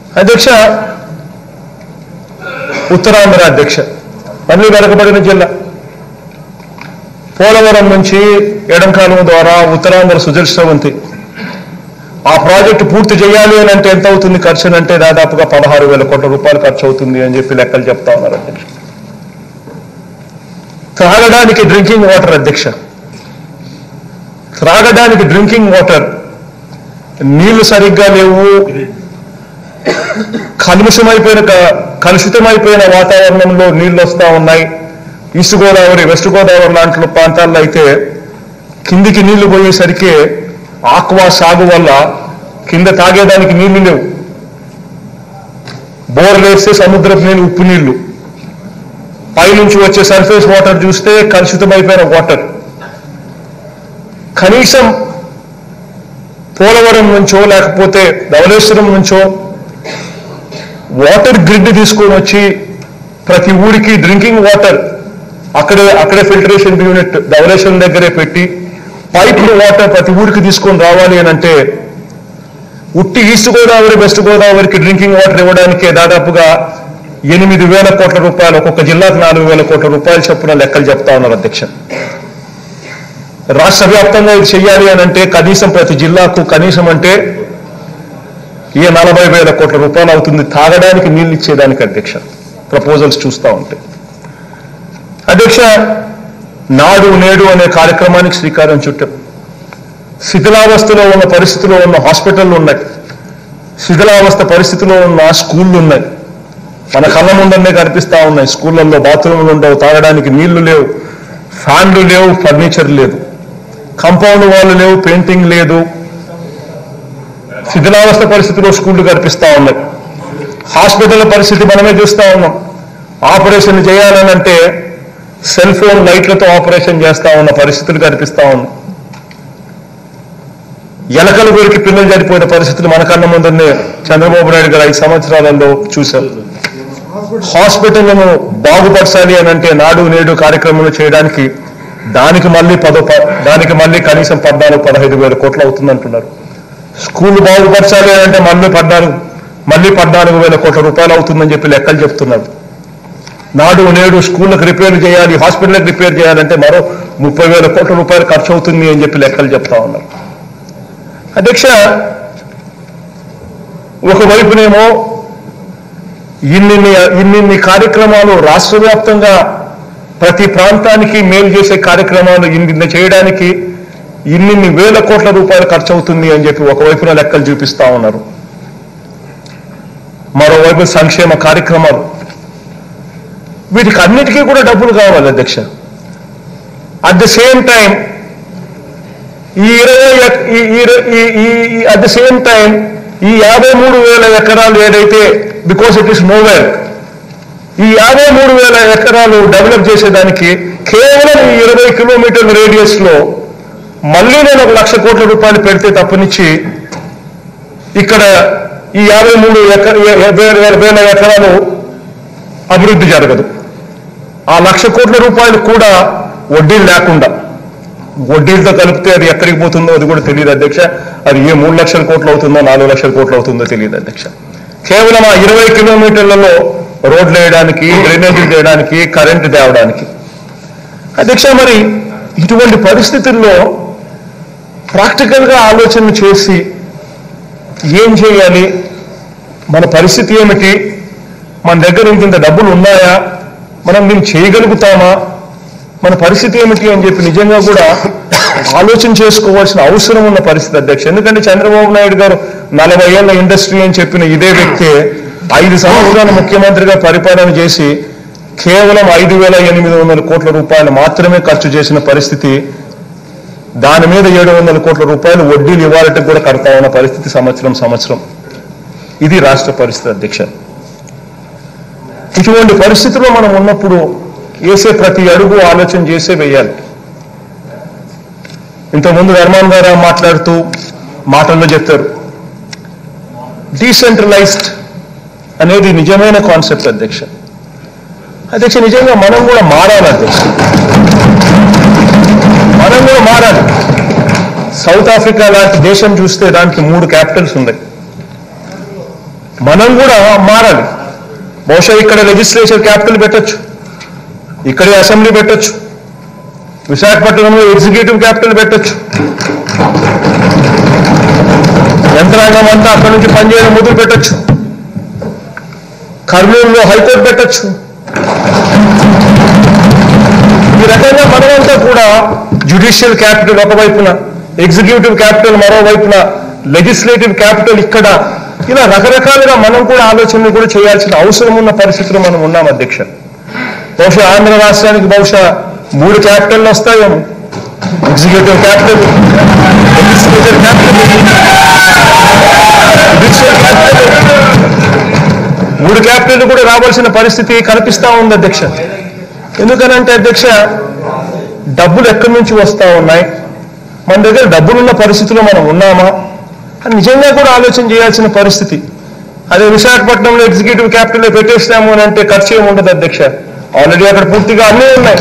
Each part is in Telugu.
అధ్యక్ష ఉత్తరాంధ్ర అధ్యక్ష మళ్ళీ వెనకబడిన జిల్లా పోలవరం నుంచి ఎడంకాలం ద్వారా ఉత్తరాంధ్ర సుజలశ్రవంతి ఆ ప్రాజెక్టు పూర్తి చేయాలి అని అంటే ఎంత అవుతుంది ఖర్చు అని అంటే దాదాపుగా పదహారు వేల కోట్ల రూపాయలు ఖర్చు అవుతుంది అని చెప్పి లెక్కలు చెప్తా ఉన్నారు అధ్యక్ష త్రాగడానికి డ్రింకింగ్ వాటర్ అధ్యక్ష త్రాగడానికి డ్రింకింగ్ వాటర్ నీళ్లు సరిగ్గా లేవు కలుషితమైపోయిన క- కలుషితమైపోయిన వాతావరణంలో నీళ్లు వస్తా ఉన్నాయి ఈస్ట్ గోదావరి వెస్ట్ గోదావరి లాంటి ప్రాంతాల్లో అయితే కిందికి నీళ్లు పోయేసరికి ఆక్వా సాగు వల్ల కింద తాగేదానికి నీళ్లు లేవు బోర్లు వేస్తే సముద్రపు నీళ్ళు ఉప్పు నీళ్లు పైనుంచి వచ్చే సర్ఫేస్ వాటర్ చూస్తే కలుషితమైపోయిన వాటర్ కనీసం పోలవరం నుంచో లేకపోతే ధవళేశ్వరం నుంచో వాటర్ గ్రిడ్ తీసుకొని వచ్చి ప్రతి ఊరికి డ్రింకింగ్ వాటర్ అక్కడే అక్కడే ఫిల్టరేషన్ యూనిట్ ధవళేశ్వరం దగ్గరే పెట్టి పైపులు వాటర్ ప్రతి ఊరికి తీసుకొని రావాలి అని అంటే ఉట్టి ఈస్ట్ గోదావరి వెస్ట్ గోదావరికి డ్రింకింగ్ వాటర్ ఇవ్వడానికే దాదాపుగా ఎనిమిది వేల కోట్ల రూపాయలు ఒక్కొక్క జిల్లాకు నాలుగు వేల కోట్ల రూపాయలు చొప్పున లెక్కలు చెప్తా ఉన్నారు అధ్యక్ష రాష్ట్ర వ్యాప్తంగా ఇది చెయ్యాలి అని అంటే కనీసం ప్రతి జిల్లాకు కనీసం అంటే ఈ నలభై వేల కోట్ల రూపాయలు అవుతుంది తాగడానికి నీళ్ళు ఇచ్చేదానికి అధ్యక్ష ప్రపోజల్స్ చూస్తూ ఉంటే అధ్యక్ష నాడు నేడు అనే కార్యక్రమానికి శ్రీకారం చుట్టాం శిథిలావస్థలో ఉన్న పరిస్థితిలో ఉన్న హాస్పిటళ్ళు ఉన్నాయి శిథిలావస్థ పరిస్థితిలో ఉన్న స్కూళ్ళు ఉన్నాయి మన కళ్ళ ముందరనే కనిపిస్తా ఉన్నాయి స్కూళ్ళల్లో బాత్రూములు ఉండవు తాగడానికి నీళ్లు లేవు ఫ్యాన్లు లేవు ఫర్నిచర్ లేదు కంపౌండ్ వాళ్ళు లేవు పెయింటింగ్ లేదు శిథిలావస్థ పరిస్థితిలో స్కూళ్ళు కనిపిస్తా ఉన్నాయి హాస్పిటల్ పరిస్థితి మనమే చూస్తా ఉన్నాం ఆపరేషన్ చేయాలని అంటే సెల్ ఫోన్ లైట్లతో ఆపరేషన్ చేస్తా ఉన్న పరిస్థితులు కనిపిస్తా ఉన్నాయి ఎలకల గురికి పిల్లలు చనిపోయిన పరిస్థితులు మన కళ్ళ ముందరనే చంద్రబాబు నాయుడు గారు ఐదు సంవత్సరాలలో చూశారు హాస్పిటళ్లను బాగుపరచాలి అని అంటే నాడు నేడు కార్యక్రమాలు చేయడానికి దానికి మళ్ళీ పదో ప- దానికి మళ్ళీ కనీసం పద్నాలుగు పదహైదు వేల కోట్లు అవుతుందంటున్నారు స్కూల్ బాగుపరచాలి అని అంటే మళ్ళీ పద్నాలుగు మళ్ళీ పద్నాలుగు వేల కోట్ల రూపాయలు అవుతుందని చెప్పి లెక్కలు చెప్తున్నారు నాడు నేడు స్కూళ్ళకు రిపేర్ చేయాలి హాస్పిటల్కి రిపేర్ చేయాలంటే మరో ముప్పై వేల కోట్ల రూపాయలు ఖర్చు అవుతుంది అని చెప్పి లెక్కలు చెప్తా ఉన్నారు అధ్యక్ష ఒకవైపునేమో ఇన్నిన్ని ఇన్నిన్ని కార్యక్రమాలు రాష్ట్ర వ్యాప్తంగా ప్రతి ప్రాంతానికి మేలు చేసే కార్యక్రమాలు ఇన్ని చేయడానికి ఇన్నిన్ని వేల కోట్ల రూపాయలు ఖర్చు అవుతుంది అని చెప్పి ఒకవైపున లెక్కలు చూపిస్తా ఉన్నారు మరోవైపు సంక్షేమ కార్యక్రమాలు వీటికి అన్నిటికీ కూడా డబ్బులు కావాలి అధ్యక్ష అట్ ద సేమ్ టైం ఈ ఇరవై ఎక్- ఈ- ఈ- ఈ- ఈ అట్ ద సేమ్ టైం ఈ యాభై మూడు వేల ఎకరాలు ఏదైతే బికాస్ ఇట్ ఇస్ నోవేర్ ఈ యాభై మూడు వేల ఎకరాలు డెవలప్ చేసేదానికి కేవలం ఈ ఇరవై కిలోమీటర్ల రేడియస్ లో మళ్ళీ నేను ఒక లక్ష కోట్ల రూపాయలు పెడితే తప్పనిచ్చి ఇక్కడ ఈ యాభై మూడు ఎకర వేల వేల ఎకరాలు అభివృద్ధి జరగదు ఆ లక్ష కోట్ల రూపాయలు కూడా వడ్డీలు లేకుండా వడ్డీలతో కలిపితే అది ఎక్కడికి పోతుందో అది కూడా తెలియదు అధ్యక్ష అది ఏ మూడు లక్షల కోట్లు అవుతుందో నాలుగు లక్షల కోట్లు అవుతుందో తెలియదు అధ్యక్ష కేవలం ఆ ఇరవై కిలోమీటర్లలో రోడ్లు వేయడానికి డ్రైనేజీలు చేయడానికి కరెంటు తేవడానికి అధ్యక్ష మరి ఇటువంటి పరిస్థితుల్లో ప్రాక్టికల్గా ఆలోచన చేసి ఏం చేయాలి మన పరిస్థితి ఏమిటి మన దగ్గర ఇంత ఇంత డబ్బులు ఉన్నాయా మనం దీన్ని చేయగలుగుతామా మన పరిస్థితి ఏమిటి అని చెప్పి నిజంగా కూడా ఆలోచన చేసుకోవాల్సిన అవసరం ఉన్న పరిస్థితి అధ్యక్ష ఎందుకంటే చంద్రబాబు నాయుడు గారు నలభై ఏళ్ల ఇండస్ట్రీ అని చెప్పిన ఇదే వ్యక్తి ఐదు సంవత్సరాలు ముఖ్యమంత్రిగా పరిపాలన చేసి కేవలం ఐదు వేల ఎనిమిది వందల కోట్ల రూపాయలు మాత్రమే ఖర్చు చేసిన పరిస్థితి దాని మీద ఏడు వందల కోట్ల రూపాయలు వడ్డీలు ఇవ్వాలంటే కూడా కడతా ఉన్న పరిస్థితి సంవత్సరం సంవత్సరం ఇది రాష్ట్ర పరిస్థితి అధ్యక్ష ఇటువంటి పరిస్థితిలో మనం ఉన్నప్పుడు వేసే ప్రతి అడుగు ఆలోచన చేసే వేయాలి ఇంతకుముందు ధర్మాన్ గారు మాట్లాడుతూ మాటల్లో చెప్తారు డీసెంట్రలైజ్డ్ అనేది నిజమైన కాన్సెప్ట్ అధ్యక్ష అధ్యక్ష నిజంగా మనం కూడా మారాలి అధ్యక్ష మనం కూడా మారాలి సౌత్ ఆఫ్రికా లాంటి దేశం చూస్తే దానికి మూడు క్యాపిటల్స్ ఉన్నాయి మనం కూడా మారాలి బహుశా ఇక్కడ లెజిస్లేచర్ క్యాపిటల్ పెట్టొచ్చు ఇక్కడే అసెంబ్లీ పెట్టొచ్చు విశాఖపట్నంలో ఎగ్జిక్యూటివ్ క్యాపిటల్ పెట్టొచ్చు యంత్రాంగం అంతా అక్కడి నుంచి పనిచేయడం మొదలు పెట్టొచ్చు కర్నూలులో హైకోర్టు పెట్టొచ్చు ఈ రకంగా మనమంతా కూడా జ్యుడిషియల్ క్యాపిటల్ ఒకవైపున ఎగ్జిక్యూటివ్ క్యాపిటల్ మరోవైపున లెజిస్లేటివ్ క్యాపిటల్ ఇక్కడ ఇలా రకరకాలుగా మనం కూడా ఆలోచనలు కూడా చేయాల్సిన అవసరం ఉన్న పరిస్థితిలో మనం ఉన్నాం అధ్యక్ష బహుశా ఆంధ్ర రాష్ట్రానికి బహుశా మూడు క్యాపిటల్ వస్తాయేమో executive capital legislative capital judicial capital మూడు క్యాపిటల్ కూడా రావాల్సిన పరిస్థితి కనిపిస్తా ఉంది అధ్యక్ష ఎందుకనంటే అధ్యక్ష డబ్బులు ఎక్కడి నుంచి వస్తా ఉన్నాయి మన దగ్గర డబ్బులున్న పరిస్థితిలో మనం ఉన్నామా అని నిజంగా కూడా ఆలోచన చేయాల్సిన పరిస్థితి అదే విశాఖపట్నంలో ఎగ్జిక్యూటివ్ క్యాపిటల్ పెట్టేసినాము అని అంటే ఖర్చు ఏమి ఉండదు అధ్యక్ష ఆల్రెడీ అక్కడ పూర్తిగా అన్నీ ఉన్నాయి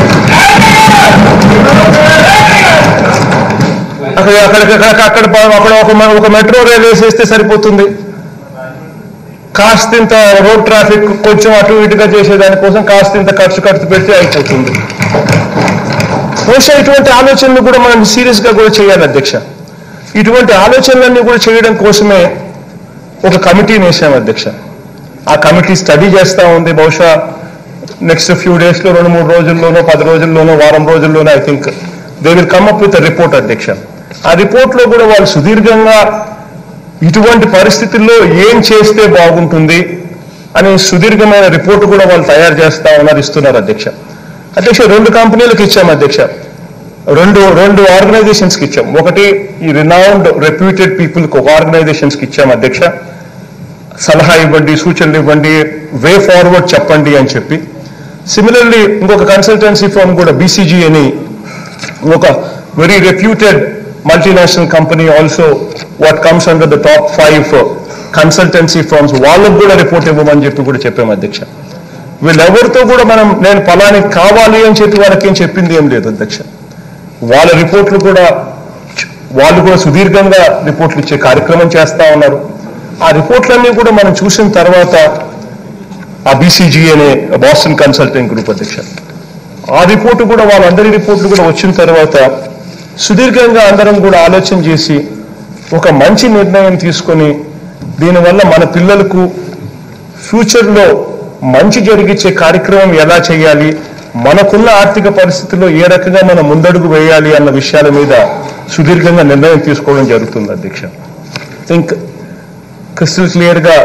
అక్కడ అక్కడ అక్కడ అక్కడ అక్కడ ఒక ఒక మెట్రో రైలు వేసేస్తే సరిపోతుంది కాస్తింత రోడ్ ట్రాఫిక్ కొంచెం అటు ఇటుగా చేసేదానికోసం కాస్తింత ఖర్చు ఖర్చు పెడితే అయిపోతుంది బహుశా ఇటువంటి ఆలోచనలు కూడా మనం సీరియస్ గా కూడా చేయాలి అధ్యక్ష ఇటువంటి ఆలోచనలన్నీ కూడా చేయడం కోసమే ఒక కమిటీని వేసాం అధ్యక్ష ఆ కమిటీ స్టడీ చేస్తా ఉంది బహుశా నెక్స్ట్ ఫ్యూ డేస్ లో రెండు మూడు రోజుల్లోనో పది రోజుల్లోనో వారం రోజుల్లోనో I think they will come up with report అధ్యక్ష ఆ రిపోర్ట్ లో కూడా వాళ్ళు సుదీర్ఘంగా ఇటువంటి పరిస్థితుల్లో ఏం చేస్తే బాగుంటుంది అనే సుదీర్ఘమైన రిపోర్ట్ కూడా వాళ్ళు తయారు చేస్తా ఉన్నారు ఇస్తున్నారు అధ్యక్ష అధ్యక్ష రెండు కంపెనీలకు ఇచ్చాం అధ్యక్ష రెండు రెండు ఆర్గనైజేషన్స్ కి ఇచ్చాం ఒకటి ఈ రినౌండ్ రెప్యూటెడ్ పీపుల్ ఒక ఆర్గనైజేషన్స్ కి ఇచ్చాం అధ్యక్ష సలహా ఇవ్వండి సూచనలు ఇవ్వండి వే ఫార్వర్డ్ చెప్పండి అని చెప్పి సిమిలర్లీ ఇంకొక కన్సల్టెన్సీ ఫర్మ్ కూడా బీసీజీ అని ఒక very reputed multinational company also what comes under the top five consultancy firms వాళ్ళకు కూడా రిపోర్ట్ ఇవ్వమని చెప్పి కూడా చెప్పాము అధ్యక్ష వీళ్ళెవరితో కూడా మనం నేను ఫలాని కావాలి అని చెప్పి వాళ్ళకి ఏం చెప్పింది ఏం లేదు అధ్యక్ష వాళ్ళ రిపోర్ట్లు కూడా వాళ్ళు కూడా సుదీర్ఘంగా రిపోర్ట్లు ఇచ్చే కార్యక్రమం చేస్తా ఉన్నారు ఆ రిపోర్ట్లన్నీ కూడా మనం చూసిన తర్వాత ఆ బీసీజీ అనే బాస్టన్ కన్సల్టింగ్ గ్రూప్ అధ్యక్ష ఆ రిపోర్టు కూడా వాళ్ళందరి రిపోర్ట్లు కూడా వచ్చిన తర్వాత సుదీర్ఘంగా అందరం కూడా ఆలోచన చేసి ఒక మంచి నిర్ణయం తీసుకొని దీనివల్ల మన పిల్లలకు ఫ్యూచర్లో మంచి జరిగించే కార్యక్రమం ఎలా చేయాలి మనకున్న ఆర్థిక పరిస్థితుల్లో ఏ రకంగా మనం ముందడుగు వేయాలి అన్న విషయాల మీద సుదీర్ఘంగా నిర్ణయం తీసుకోవడం జరుగుతుంది అధ్యక్ష థింక్ క్రిస్టల్ క్లియర్గా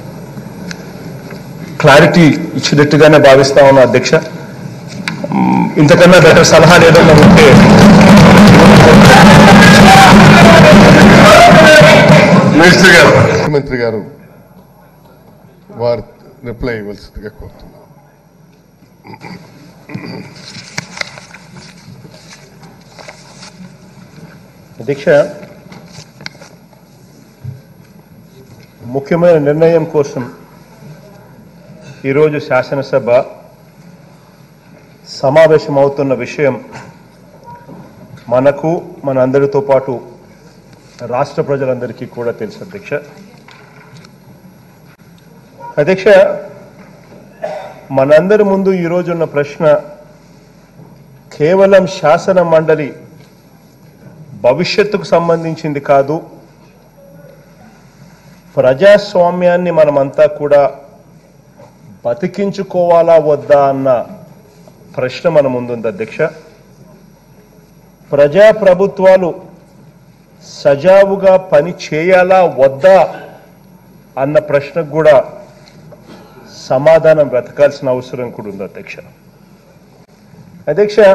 క్లారిటీ ఇచ్చినట్టుగానే భావిస్తా ఉన్నా అధ్యక్ష మ్, ఇంతకన్నా బెటర్ సలహాలు ఏదన్నా ఉంటే మినిస్టర్ గారు ముఖ్యమంత్రి గారు వారు రిప్లై ఇవ్వాల్సిందిగా కోరుతున్నాను అధ్యక్ష ముఖ్యమైన నిర్ణయం కోసం ఈరోజు శాసనసభ సమావేశమవుతున్న విషయం మనకు మన అందరితో పాటు రాష్ట్ర ప్రజలందరికీ కూడా తెలుసు అధ్యక్ష అధ్యక్ష మనందరి ముందు ఈరోజు ఉన్న ప్రశ్న కేవలం శాసన మండలి భవిష్యత్తుకు సంబంధించింది కాదు ప్రజాస్వామ్యాన్ని మనమంతా కూడా బతికించుకోవాలా వద్దా అన్న ప్రశ్న మన ముందుంది అధ్యక్ష ప్రజా ప్రభుత్వాలు సజావుగా పని చేయాలా వద్దా అన్న ప్రశ్నకు కూడా సమాధానం వెతకాల్సిన అవసరం కూడా ఉంది అధ్యక్ష అధ్యక్ష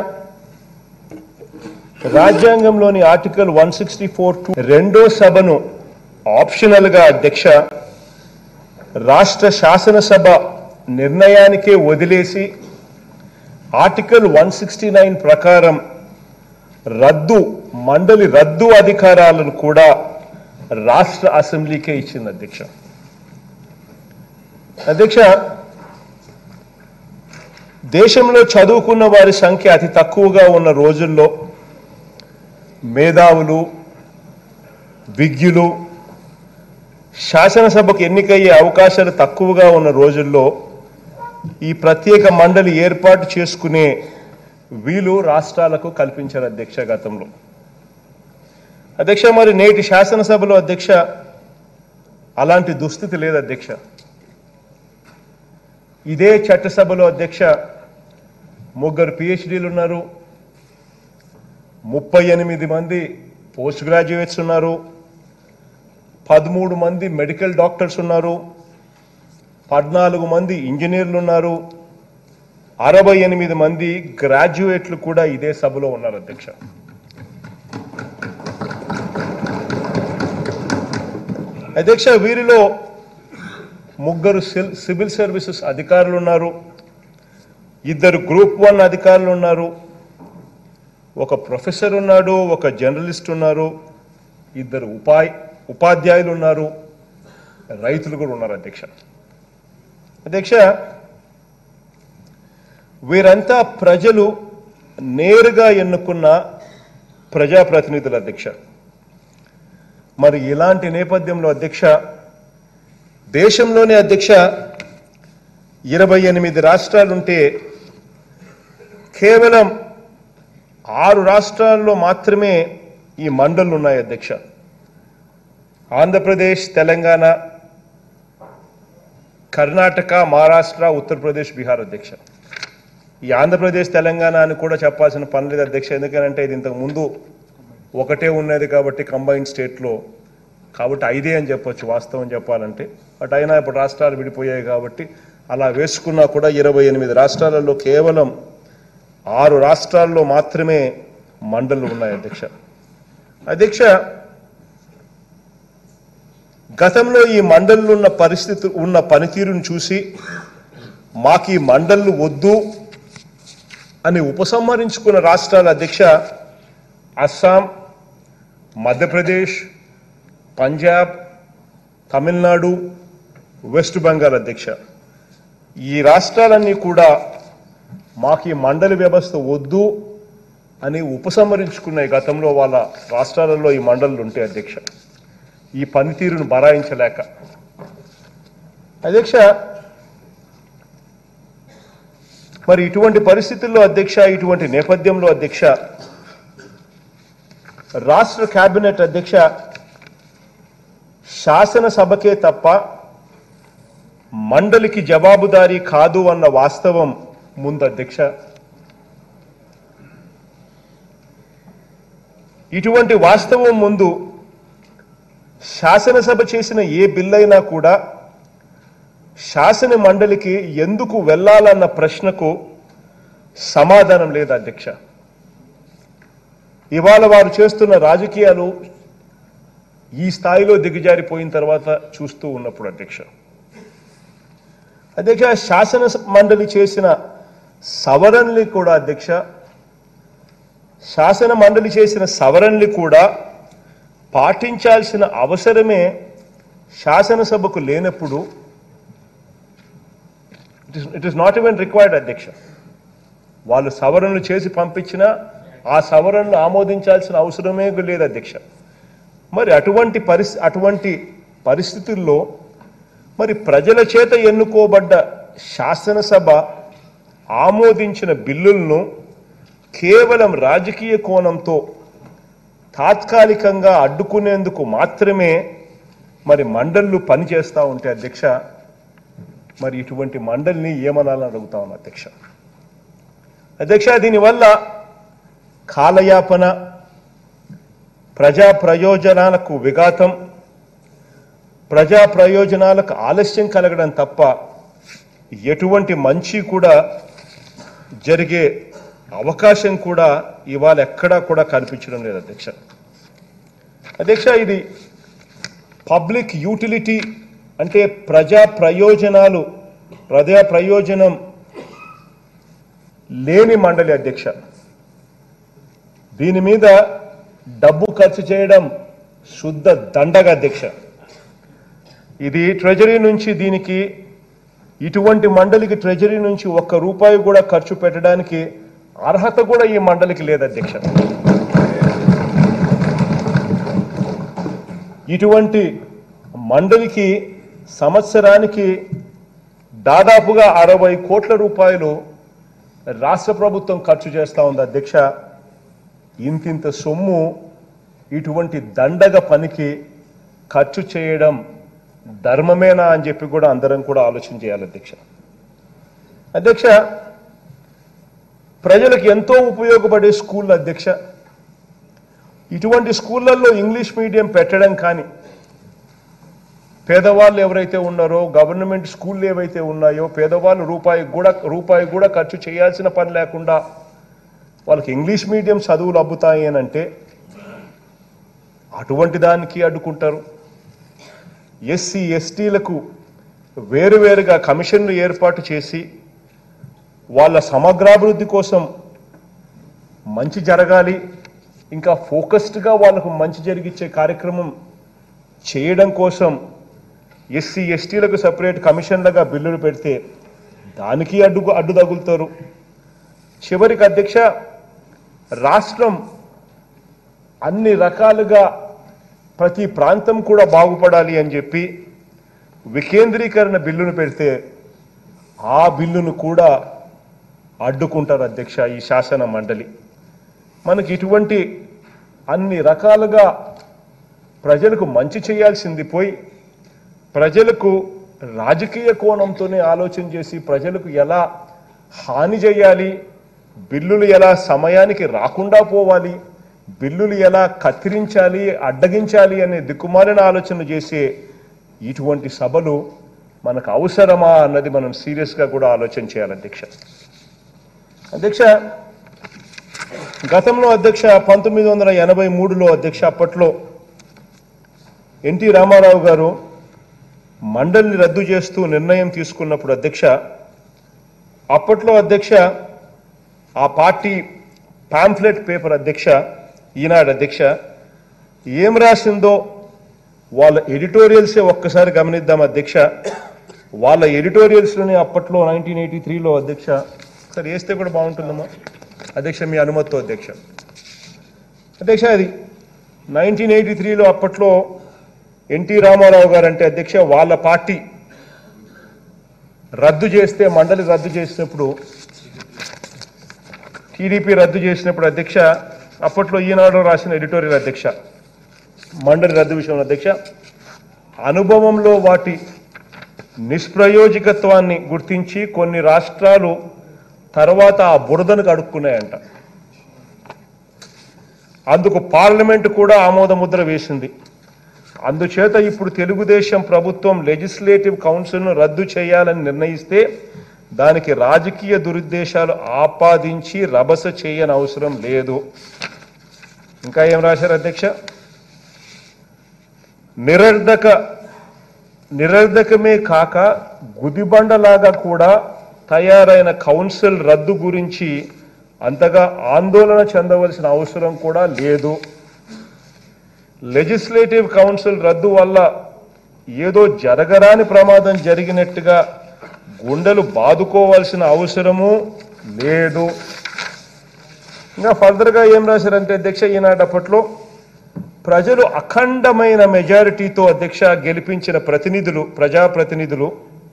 రాజ్యాంగంలోని article one sixty four two రెండో సభను ఆప్షనల్ గా అధ్యక్ష రాష్ట్ర శాసనసభ నిర్ణయానికే వదిలేసి ఆర్టికల్ వన్ సిక్స్టీ నైన్ ప్రకారం రద్దు మండలి రద్దు అధికారాలను కూడా రాష్ట్ర అసెంబ్లీకే ఇచ్చింది అధ్యక్ష అధ్యక్ష దేశంలో చదువుకున్న వారి సంఖ్య అతి తక్కువగా ఉన్న రోజుల్లో మేధావులు విజ్ఞులు శాసనసభకు ఎన్నికయ్యే అవకాశాలు తక్కువగా ఉన్న రోజుల్లో ఈ ప్రత్యేక మండలి ఏర్పాటు చేసుకునే వీలు రాష్ట్రాలకు కల్పించారు అధ్యక్ష గతంలో అధ్యక్ష మరి నేటి శాసనసభలో అధ్యక్ష అలాంటి దుస్థితి లేదు అధ్యక్ష ఇదే చట్టసభలో అధ్యక్ష ముగ్గురు పిహెచ్డీలు ఉన్నారు ముప్పై ఎనిమిది మంది పోస్ట్ గ్రాడ్యుయేట్స్ ఉన్నారు పదమూడు మంది మెడికల్ డాక్టర్స్ ఉన్నారు పద్నాలుగు మంది ఇంజనీర్లు ఉన్నారు అరవై ఎనిమిది మంది గ్రాడ్యుయేట్లు కూడా ఇదే సభలో ఉన్నారు అధ్యక్ష అధ్యక్ష వీరిలో ముగ్గురు సిల్- సివిల్ సర్వీసెస్ అధికారులు ఉన్నారు ఇద్దరు గ్రూప్ వన్ అధికారులు ఉన్నారు ఒక ప్రొఫెసర్ ఉన్నాడు ఒక జర్నలిస్ట్ ఉన్నారు ఇద్దరు ఉపాయ్ ఉపాధ్యాయులు ఉన్నారు రైతులు కూడా ఉన్నారు అధ్యక్ష అధ్యక్ష వీరంతా ప్రజలు నేరుగా ఎన్నుకున్న ప్రజాప్రతినిధులు అధ్యక్ష మరి ఇలాంటి నేపథ్యంలో అధ్యక్ష దేశంలోనే అధ్యక్ష ఇరవై ఎనిమిది రాష్ట్రాలుంటే కేవలం ఆరు రాష్ట్రాల్లో మాత్రమే ఈ మండళ్ళు ఉన్నాయి అధ్యక్ష ఆంధ్రప్రదేశ్ తెలంగాణ కర్ణాటక మహారాష్ట్ర ఉత్తరప్రదేశ్ బీహార్ అధ్యక్ష ఈ ఆంధ్రప్రదేశ్ తెలంగాణ అని కూడా చెప్పాల్సిన పని లేదు అధ్యక్ష ఎందుకంటే ఇది ఇంతకు ముందు ఒకటే ఉన్నది కాబట్టి కంబైన్డ్ స్టేట్లో కాబట్టి ఐదే అని చెప్పొచ్చు వాస్తవం చెప్పాలంటే బట్ అయినా ఇప్పుడు రాష్ట్రాలు విడిపోయాయి కాబట్టి అలా వేసుకున్నా కూడా ఇరవై ఎనిమిది రాష్ట్రాలలో కేవలం ఆరు రాష్ట్రాల్లో మాత్రమే మండళ్ళు ఉన్నాయి అధ్యక్ష అధ్యక్ష గతంలో ఈ మండళ్ళు ఉన్న పరిస్థితి ఉన్న పనితీరును చూసి మాకు ఈ మండళ్ళు వద్దు అని ఉపసంహరించుకున్న రాష్ట్రాల అధ్యక్ష అస్సాం మధ్యప్రదేశ్ పంజాబ్ తమిళనాడు వెస్ట్ బెంగాల్ అధ్యక్ష ఈ రాష్ట్రాలన్నీ కూడా మాకు ఈ మండలి వ్యవస్థ వద్దు అని ఉపసంహరించుకున్నాయి గతంలో వాళ్ళ రాష్ట్రాలలో ఈ మండళ్ళు ఉంటే అధ్యక్ష ఈ పనితీరును బరాయించలేక అధ్యక్ష మరి ఇటువంటి పరిస్థితుల్లో అధ్యక్ష ఇటువంటి నేపథ్యంలో అధ్యక్ష రాష్ట్ర కేబినెట్ అధ్యక్ష శాసనసభకే తప్ప మండలికి జవాబుదారీ కాదు అన్న వాస్తవం ముందు అధ్యక్ష ఇటువంటి వాస్తవం ముందు శాసనసభ చేసిన ఏ బిల్ అయినా కూడా శాసన మండలికి ఎందుకు వెళ్ళాలన్న ప్రశ్నకు సమాధానం లేదు అధ్యక్ష ఇవాళ వారు చేస్తున్న రాజకీయాలు ఈ స్థాయిలో దిగజారిపోయిన తర్వాత చూస్తూ ఉన్నప్పుడు అధ్యక్ష అధ్యక్ష శాసన మండలి చేసిన సవరణలు కూడా అధ్యక్ష శాసన మండలి చేసిన సవరణలు కూడా పాటించాల్సిన అవసరమే శాసనసభకు లేనప్పుడు it is not even required అధ్యక్ష వాళ్ళు సవరణలు చేసి పంపించినా ఆ సవరణలు ఆమోదించాల్సిన అవసరమే లేదు అధ్యక్ష మరి అటువంటి పరిస్థితి అటువంటి పరిస్థితుల్లో మరి ప్రజల చేత ఎన్నుకోబడ్డ శాసనసభ ఆమోదించిన బిల్లులను కేవలం రాజకీయ కోణంతో తాత్కాలికంగా అడ్డుకునేందుకు మాత్రమే మరి మండళ్ళు పనిచేస్తూ ఉంటే అధ్యక్ష మరి ఇటువంటి మండలిని ఏమనాలని అడుగుతా ఉన్నా అధ్యక్ష అధ్యక్ష దీనివల్ల కాలయాపన ప్రజా ప్రయోజనాలకు విఘాతం ప్రజా ప్రయోజనాలకు ఆలస్యం కలగడం తప్ప ఎటువంటి మంచి కూడా జరిగే అవకాశం కూడా ఇవాళ ఎక్కడా కూడా కనిపించడం లేదు అధ్యక్ష అధ్యక్ష ఇది పబ్లిక్ యూటిలిటీ అంటే ప్రజా ప్రయోజనాలు ప్రజా ప్రయోజనం లేని మండలి అధ్యక్ష దీని మీద డబ్బు ఖర్చు చేయడం శుద్ధ దండగ అధ్యక్ష ఇది ట్రెజరీ నుంచి దీనికి ఇటువంటి మండలికి ట్రెజరీ నుంచి ఒక్క రూపాయి కూడా ఖర్చు పెట్టడానికి అర్హత కూడా ఈ మండలికి లేదు అధ్యక్ష ఇటువంటి మండలికి సంవత్సరానికి దాదాపుగా అరవై కోట్ల రూపాయలు రాష్ట్ర ప్రభుత్వం ఖర్చు చేస్తా ఉంది అధ్యక్ష ఇంతింత సొమ్ము ఇటువంటి దండగ పనికి ఖర్చు చేయడం ధర్మమేనా అని చెప్పి కూడా అందరం కూడా ఆలోచన చేయాలి అధ్యక్ష అధ్యక్ష ప్రజలకు ఎంతో ఉపయోగపడే స్కూల్ అధ్యక్ష ఇటువంటి స్కూళ్ళల్లో ఇంగ్లీష్ మీడియం పెట్టడం కానీ పేదవాళ్ళు ఎవరైతే ఉన్నారో గవర్నమెంట్ స్కూళ్ళు ఏవైతే ఉన్నాయో పేదవాళ్ళు రూపాయి కూడా రూపాయి కూడా ఖర్చు చేయాల్సిన పని లేకుండా వాళ్ళకి ఇంగ్లీష్ మీడియం చదువులు అబ్బుతాయి అని అంటే అటువంటి దానికి అడ్డుకుంటారు ఎస్సీ ఎస్టీలకు వేరువేరుగా కమిషన్లు ఏర్పాటు చేసి వాళ్ళ సమగ్రాభివృద్ధి కోసం మంచి జరగాలి ఇంకా ఫోకస్డ్గా వాళ్ళకు మంచి జరిగించే కార్యక్రమం చేయడం కోసం ఎస్సీ ఎస్టీలకు సపరేట్ కమిషన్లుగా బిల్లులు పెడితే దానికి అడ్డు అడ్డు తగులుతారు చివరికి అధ్యక్ష రాష్ట్రం అన్ని రకాలుగా ప్రతి ప్రాంతం కూడా బాగుపడాలి అని చెప్పి వికేంద్రీకరణ బిల్లును పెడితే ఆ బిల్లును కూడా అడ్డుకుంటారు అధ్యక్ష ఈ శాసన మండలి మనకి ఇటువంటి అన్ని రకాలుగా ప్రజలకు మంచి చేయాల్సింది పోయి ప్రజలకు రాజకీయ కోణంతోనే ఆలోచన చేసి ప్రజలకు ఎలా హాని చేయాలి బిల్లులు ఎలా సమయానికి రాకుండా పోవాలి బిల్లులు ఎలా కత్తిరించాలి అడ్డగించాలి అనే దిక్కుమాలిన ఆలోచన చేసే ఇటువంటి సభలు మనకు అవసరమా అన్నది మనం సీరియస్గా కూడా ఆలోచన చేయాలి అధ్యక్ష అధ్యక్ష గతంలో అధ్యక్ష పంతొమ్మిది వందల ఎనభై మూడులో అధ్యక్ష అప్పట్లో ఎన్టీ రామారావు గారు మండలిని రద్దు చేస్తూ నిర్ణయం తీసుకున్నప్పుడు అధ్యక్ష అప్పట్లో అధ్యక్ష ఆ పార్టీ పాంఫ్లెట్ పేపర్ అధ్యక్ష ఈనాడు అధ్యక్ష ఏం రాసిందో వాళ్ళ ఎడిటోరియల్సే ఒక్కసారి గమనిద్దాం అధ్యక్ష వాళ్ళ ఎడిటోరియల్స్లోనే అప్పట్లో నైన్టీన్ ఎయిటీ త్రీలో అధ్యక్ష సరే వేస్తే కూడా బాగుంటుందమ్మా అధ్యక్ష మీ అనుమతితో అధ్యక్ష అధ్యక్ష అది నైన్టీన్ ఎయిటీ త్రీలో అప్పట్లో ఎన్టీ రామారావు గారు అంటే అధ్యక్ష వాళ్ళ పార్టీ రద్దు చేస్తే మండలి రద్దు చేసినప్పుడు టీడీపీ రద్దు చేసినప్పుడు అధ్యక్ష అప్పట్లో ఈనాడు రాసిన ఎడిటోరియల్ అధ్యక్ష మండలి రద్దు విషయంలో అధ్యక్ష అనుభవంలో వాటి నిష్ప్రయోజకత్వాన్ని గుర్తించి కొన్ని రాష్ట్రాలు తర్వాత ఆ బురదను కడుక్కున్నాయంట అందుకు పార్లమెంట్ కూడా ఆమోద ముద్ర వేసింది అందుచేత ఇప్పుడు తెలుగుదేశం ప్రభుత్వం లెజిస్లేటివ్ కౌన్సిల్ను రద్దు చేయాలని నిర్ణయిస్తే దానికి రాజకీయ దురుద్దేశాలు ఆపాదించి రభస చేయని అవసరం లేదు ఇంకా ఏం రాశారు అధ్యక్ష నిరర్ధక నిరర్ధకమే కాక గుదిబండలాగా కూడా తయారైన కౌన్సిల్ రద్దు గురించి అంతగా ఆందోళన చెందవలసిన అవసరం కూడా లేదు లెజిస్లేటివ్ కౌన్సిల్ రద్దు వల్ల ఏదో జరగరాని ప్రమాదం జరిగినట్టుగా గుండెలు బాదుకోవాల్సిన అవసరము లేదు ఇంకా ఫర్దర్గా ఏం రాశారంటే అధ్యక్ష ఈనాడు అప్పట్లో ప్రజలు అఖండమైన మెజారిటీతో అధ్యక్ష గెలిపించిన ప్రతినిధులు ప్రజాప్రతినిధులు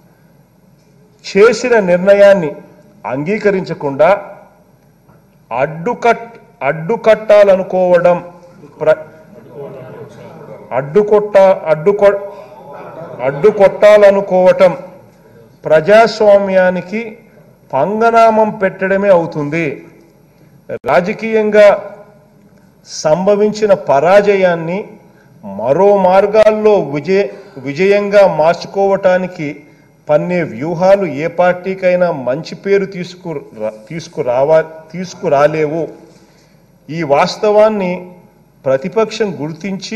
చేసిన నిర్ణయాన్ని అంగీకరించకుండా అడ్డుకట్ అడ్డుకట్టాలనుకోవడం ప్ర అడ్డుకొట్ట అడ్డుకొ అడ్డుకొట్టాలనుకోవటం ప్రజాస్వామ్యానికి పంగనామం పెట్టడమే అవుతుంది రాజకీయంగా సంభవించిన పరాజయాన్ని మరో మార్గాల్లో విజయ విజయంగా మార్చుకోవటానికి పన్నే వ్యూహాలు ఏ పార్టీకైనా మంచి పేరు తీసుకు తీసుకురావా తీసుకురాలేవు ఈ వాస్తవాన్ని ప్రతిపక్షం గుర్తించి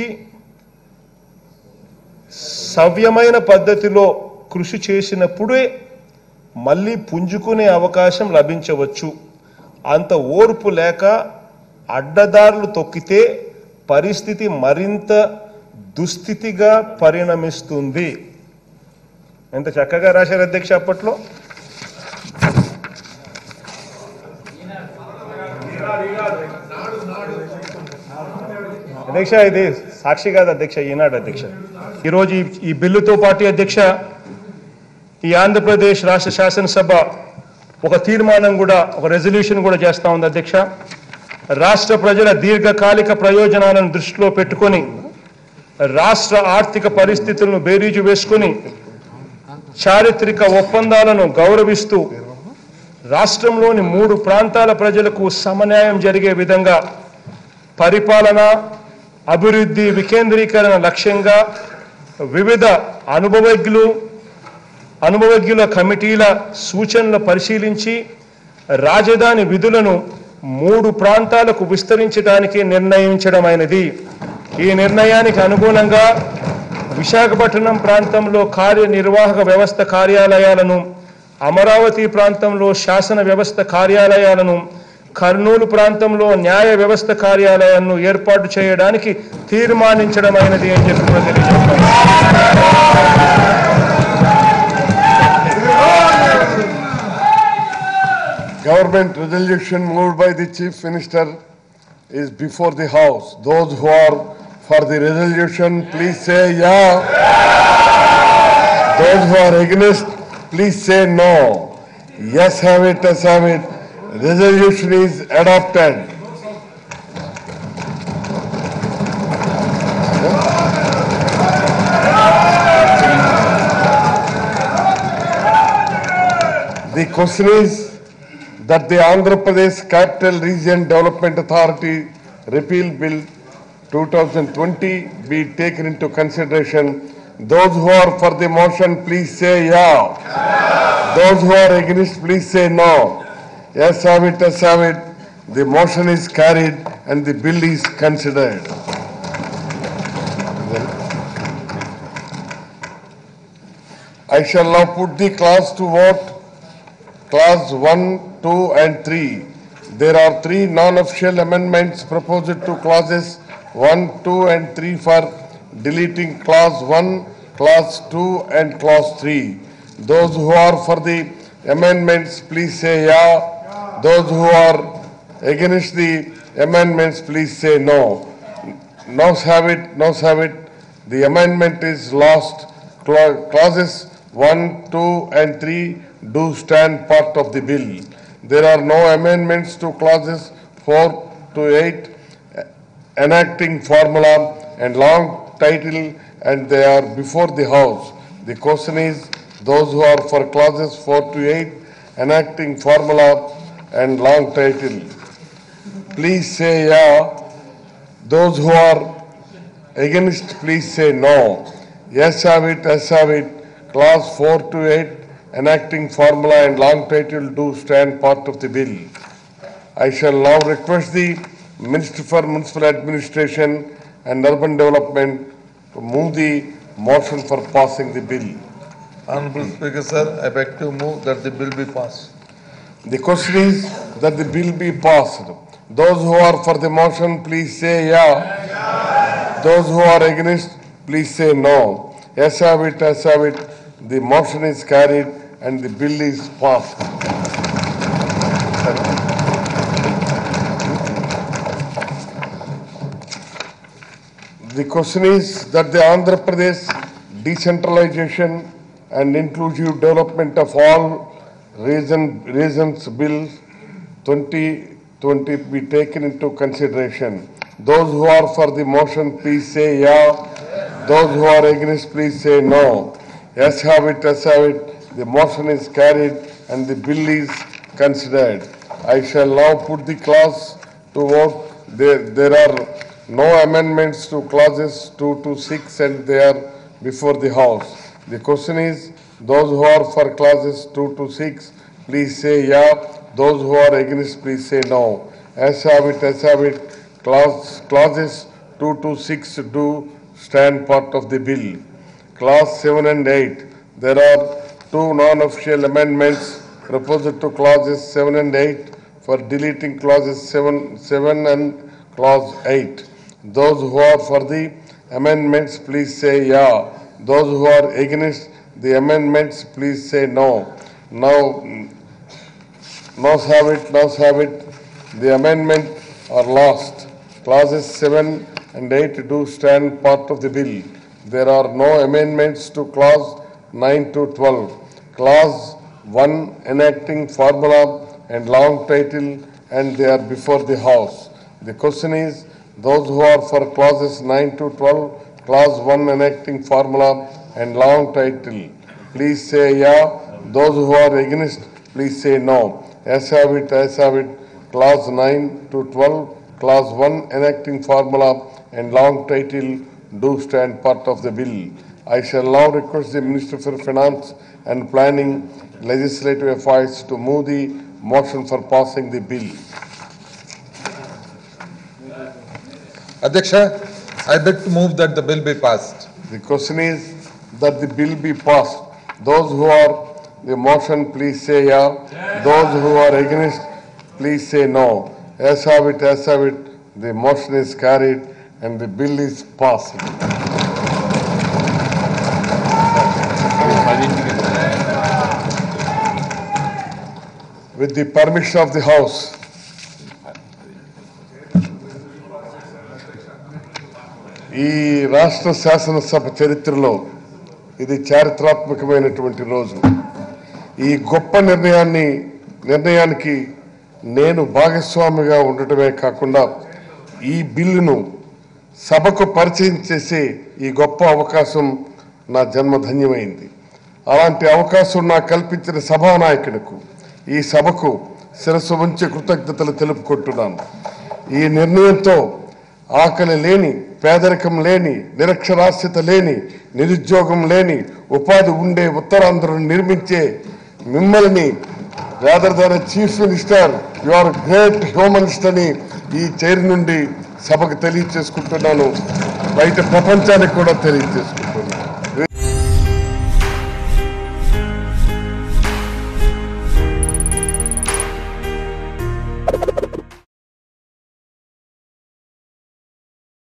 సవ్యమైన పద్ధతిలో కృషి చేసినప్పుడే మళ్ళీ పుంజుకునే అవకాశం లభించవచ్చు అంత ఓర్పు లేక అడ్డదారులు తొక్కితే పరిస్థితి మరింత దుస్థితిగా పరిణమిస్తుంది ఎంత చక్కగా రాశారు అధ్యక్ష అప్పట్లో అధ్యక్ష ఇది సాక్షి కాదు అధ్యక్ష ఈనాడు అధ్యక్ష ఈరోజు ఈ- ఈ బిల్లుతో పాటు అధ్యక్ష ఈ ఆంధ్రప్రదేశ్ రాష్ట్ర శాసనసభ ఒక తీర్మానం కూడా ఒక రెజల్యూషన్ కూడా చేస్తా ఉంది అధ్యక్ష రాష్ట్ర ప్రజల దీర్ఘకాలిక ప్రయోజనాలను దృష్టిలో పెట్టుకొని రాష్ట్ర ఆర్థిక పరిస్థితులను బేరీజు వేసుకొని చారిత్రక ఒప్పందాలను గౌరవిస్తూ రాష్ట్రంలోని మూడు ప్రాంతాల ప్రజలకు సమన్యాయం జరిగే విధంగా పరిపాలన అభివృద్ధి వికేంద్రీకరణ లక్ష్యంగా వివిధ అనుభవజ్ఞులు అనుభవజ్ఞుల కమిటీల సూచనలు పరిశీలించి రాజధాని విధులను మూడు ప్రాంతాలకు విస్తరించడానికి నిర్ణయించడమైనది ఈ నిర్ణయానికి అనుగుణంగా విశాఖపట్నం ప్రాంతంలో కార్యనిర్వాహక వ్యవస్థ కార్యాలయాలను అమరావతి ప్రాంతంలో శాసన వ్యవస్థ కార్యాలయాలను కర్నూలు ప్రాంతంలో న్యాయ వ్యవస్థ కార్యాలయాలను ఏర్పాటు చేయడానికి తీర్మానించడమైనది అని చెప్పి కూడా తెలియజేస్తాను Government resolution moved by the Chief Minister is before the House. Those who are for the resolution, please say yeah. Those who are against, please say no. Yes, have it, yes, have it. Resolution is adopted. The question is that the Andhra Pradesh Capital Region Development Authority repeal bill 2020 be taken into consideration. Those who are for the motion, please say yeah. Those who are against, please say no. Yes, have it, yes, have it. The motion is carried and the bill is considered. I shall now put the clause to vote. Clause 1, 2 and 3. There are three non-official amendments proposed to clauses 1, 2 and 3 for deleting clause 1, clause 2 and clause 3. Those who are for the amendments, please say yeah. Those who are against the amendments, please say no. Noes have it, noes have it. The amendment is lost. Cla- Clauses 1, 2 and 3 do stand part of the bill. There are no amendments to clauses 4 to 8 enacting formula and long title and they are before the House. The question is, those who are for clauses 4 to 8 enacting formula and long title, please say yeah. Those who are against, please say no. Yes, have it, yes, have it. Clause 4 to 8 enacting formula and long title do stand part of the bill. I shall now request the Minister for Municipal Administration and Urban Development to move the motion for passing the bill. Honorable Speaker, sir, I beg to move that the bill be passed. The question is that the bill be passed. Those who are for the motion, please say yeah. Those who are against, please say no. Yes, have it, yes, have it. The motion is carried and the bill is passed. The question is that the Andhra Pradesh decentralization and inclusive development of all region, regions bill 2020 be taken into consideration. Those who are for the motion, please say yeah. Those who are against, please say no. Yes, have it, yes, have it. The motion is carried and the bill is considered. I shall now put the clause to vote. There, there are no amendments to clauses 2 to 6 and they are before the House. The question is, those who are for clauses 2 to 6, please say yeah. Those who are against, please say no. As have it, as have it. Clause, clauses 2 to 6 do stand part of the bill. Clause 7 and 8, there are two non-official amendments proposed to clauses 7 and 8 for deleting clauses 7, 7 and clause 8. Those who are for the amendments, please say yeah. Those who are against the amendments, please say no. Now, noes have it, noes have it. The amendment are lost. Clauses 7 and 8 do stand part of the bill. There are no amendments to clause 9 to 12. Clause 1 enacting formula and long title and they are before the House. The question is, those who are for clauses 9 to 12, clause 1 enacting formula and long title, please say yeah. Those who are against, please say no. As have it, as have it, clause 9 to 12, clause 1 enacting formula and long title do stand part of the bill. I shall now request the Minister for Finance and Planning Legislative Affairs to move the motion for passing the bill. Adyaksha, I beg to move that the bill be passed. The question is that the bill be passed. Those who are the motion, please say yeah. Those who are against, please say no. As have it, as have it, the motion is carried and the bill is passed. With the permission of the House, ఈ రాష్ట్ర శాసనసభ చరిత్రలో ఇది చారిత్రాత్మకమైనటువంటి రోజు ఈ గొప్ప నిర్ణయాన్ని నిర్ణయానికి నేను భాగస్వామిగా ఉండటమే కాకుండా ఈ బిల్లును సభకు పరిచయం చేసే ఈ గొప్ప అవకాశం నా జన్మధన్యమైంది అలాంటి అవకాశం నాకు కల్పించిన సభానాయకులకు ఈ సభకు శిరస్సు ఉంచి కృతజ్ఞతలు తెలుపుకుంటున్నాను ఈ నిర్ణయంతో ఆకలి లేని పేదరికం లేని నిరక్షరాస్యత లేని నిరుద్యోగం లేని ఉపాధి ఉండే ఉత్తరాంధ్రను నిర్మించే మిమ్మల్ని rather than chief minister you are great humanist అని ఈ చైర్ నుండి సభకు తెలియచేసుకుంటున్నాను బయట ప్రపంచానికి కూడా తెలియచేసుకుంటున్నాను